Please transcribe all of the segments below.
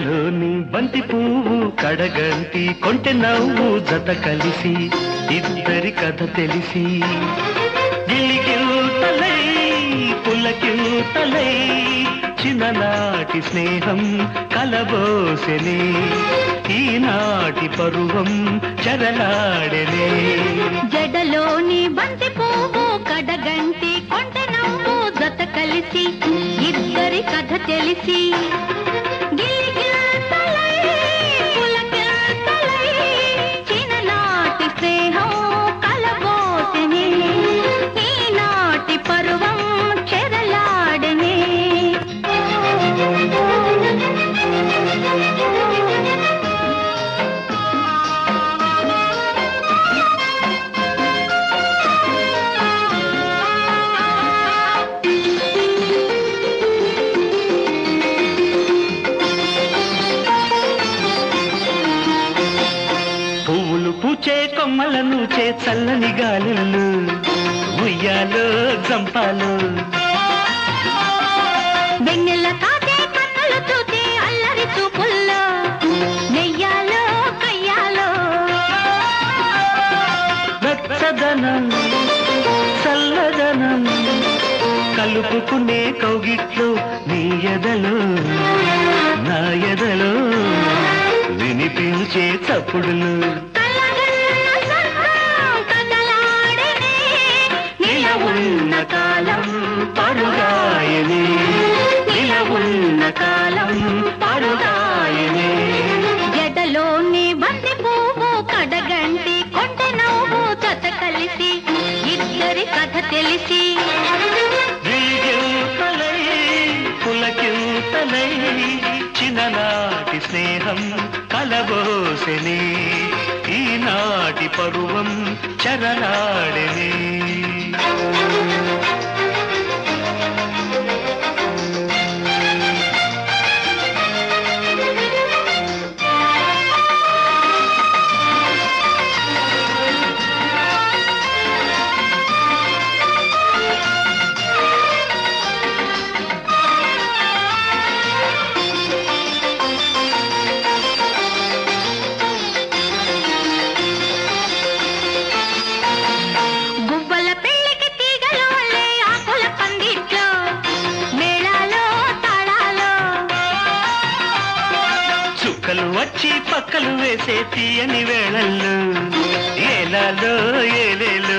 జడలోని బంతి పువ్వు కడగంటి కొంటె నవ్వు జత కలిసి ఇద్దరి కథ తెలిసి గిలిగిల్తలై పులకిల్తలై చిన్ననాటి స్నేహం కలబోసెనే ఈనాటి పరువం చెరలాడెనే జడలోని బంతి పువ్వు కడగంటి కొంట నవ్వు జత కలిసి ఇద్దరి కథ తెలిసి గిలిగిల్తలై, పులకిల్తలై, చిన్ననాటి స్నేహం కలబోసెనే, ఈనాటి పరువం చెరలాడెనే పువ్వులు పూచే కొమ్మలను చే చల్లని గాలులు ఉయ్యాలో జంపాలు వెన్నెల కాచే కన్నులు చూచే అల్లరి చూపుల్లో నెయ్యాలో కయ్యాలో వెచ్చదనం చల్లదనం కలుపుకునే కౌగిట్లో నీ ఎదలో నా ఎదలో వినిపించే చప్పుడులు కలగన్న సంద్రం కదలాడెనే, నిల ఉన్న కాలం పరుగాయనే నిల ఉన్న కాలం పరుగాయనే జడలోని బంతి పువ్వు కడగంటి కొంట నవ్వు జత కలిసి ఇద్దరి కథ తెలిసి గిల్గిల్తలై, పులకిల్తలై, చిన్ననాటి స్నేహం కలబోసెనే ఈనాటి పరువం చరనాడెనే గువ్వల పెళ్లికి తీగలు అల్లే ఆకుల పందిట్లో మేళాలో తాళాలో చుక్కలు వచ్చి పక్కలు వేసే తీయని వేళల్లో ఏలాలో ఏలేలు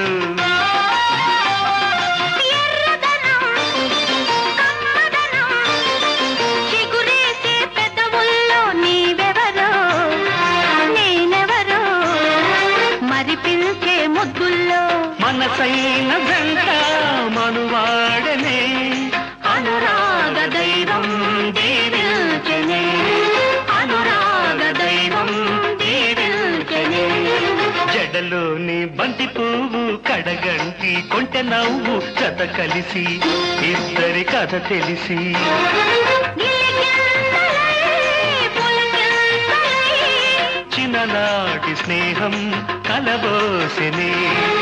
ఎర్రదనం, కమ్మదనం, చిగురేసే పెదవుల్లో నీవెవరో, నేనెవరో, మరి పిలిచే ముద్దుల్లో మనసైన జంట మనువాడనే అనురాగ దైవం దీవిల్చెనే అనురాగ దైవం దీవిల్చెనే జడలోని బంతి పువ్వు కడగంటి కొంటె నవ్వు జత కలిసి ఇద్దరి కథ తెలిసి గిలిగిల్తలై, పులకిల్తలై, చిన్ననాటి స్నేహం కలబోసెనే